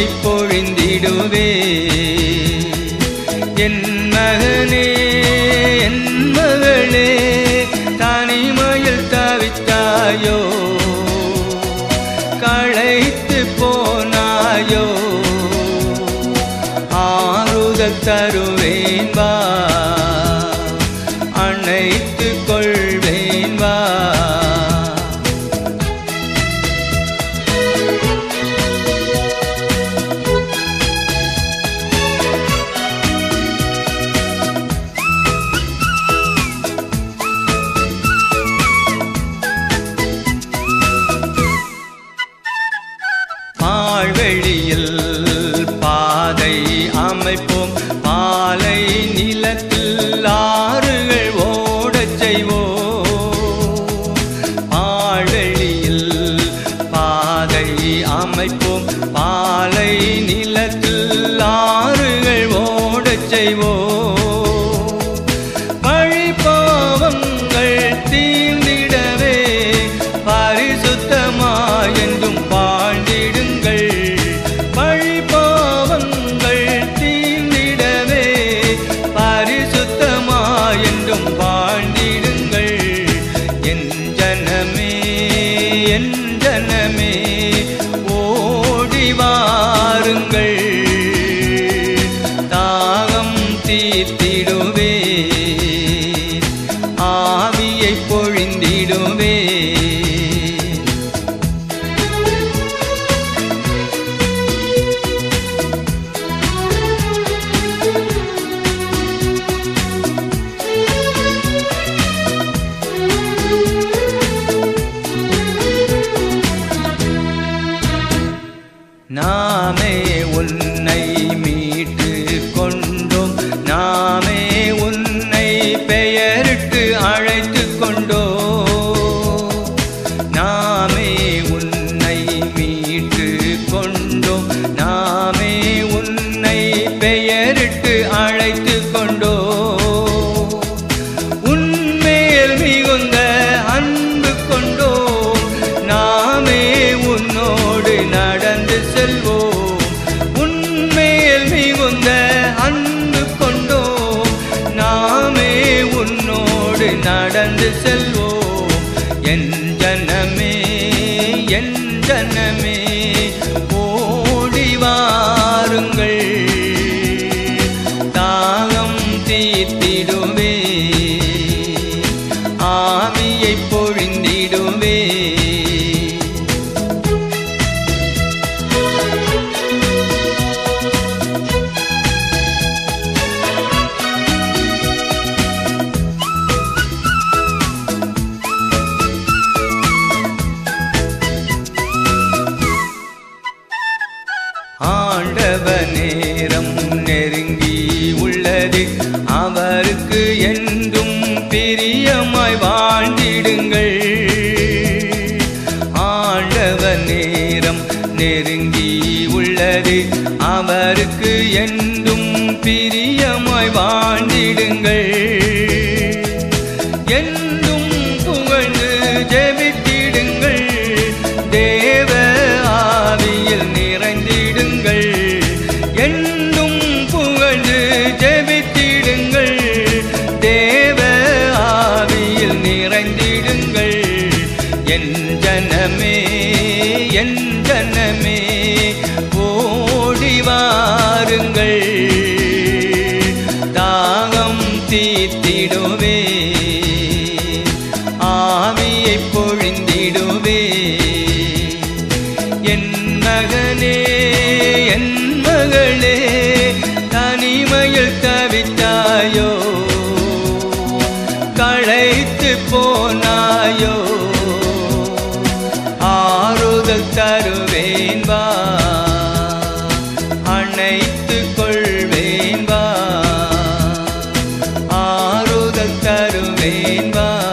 ஆவியை பொழிந்திடுவே என் மகனே என் மகளே தனிமையில் தவித்தாயோ களைத்து போனாயோ ஆறுதல் தருவேன் வா அணைத்து கொள்வேன் வா பாழ்வெளியில் பாதை அமைப்போம் பாலை நிலத்தில் ஆறுகள் ஓடச் செய்வோம் பாழ்வெளியில் பாதை அமைப்போம் பாலை நிலத்தில் ஆறுகள் ஓடச் செய்வோம் பழிபாவங்கள் தீர்ந்திடவே பரிசுத்தமாயென்றும் வாழ்ந்திடுங்கள் பழிபாவங்கள் தீர்ந்திடவே பரிசுத்தமாயென்றும் வாழ்ந்திடுங்கள் என் ஜனமே என் ஜனமே ஓடி வாருங்கள் தாகம் தீர்த்திடுவே ஆவியை பொழிந்திடுவே நாமே உன்னை மீட்டு கொண்டோம் நாமே உன்னை பெயரிட்டு அழைத்து கொண்டோம் நாமே உன்னை மீட்டு கொண்டோம் நாமே உன்னை பெயரிட்டு அழைத்து கொண்டோம் உன்மேல் மிகுந்த அன்பு கொண்டோம் நாமே உன்னோடு நடந்து செல்வோம் உன்மேல் மிகுந்த அன்பு கொண்டோம் நாமே உன்னோடு நடந்து செல்வோம் என் ஜனமே என் ஜனமே ஓடி வாருங்கள் தாகம் தீர்த்திடுவே ஆவியை பொழிந்திடுவே ஆண்டவ நேரம் நெருங்கி உள்ளது அவருக்கு என்றும் பிரியமாய் வாழ்ந்திடுங்கள் ஆண்டவ நேரம் நெருங்கி உள்ளது அவருக்கு என்றும் பிரியமாய் வாழ்ந்திடுங்கள் என்றும் புகழ்ந்து ஜெபித்திடுங்கள் தேவ ஆவியில் நிறைந்திடுங்கள் என்றும் புகழ்ந்து ஜெபித்திடுங்கள் தேவ ஆவியில் நிறைந்திடுங்கள் என் ஜனமே என் ஜனமே ஓடி வாருங்கள் தாகம் தீர்த்திடுவே ஆவியை பொழிந்திடுவே என் மகனே என் மகளே தனிமையில் தவித்தாயோ களைத்து போனாயோ ஆறுதல் தருவேன் வா அணைத்து கொள்வேன் வா ஆறுதல் தருவேன் வா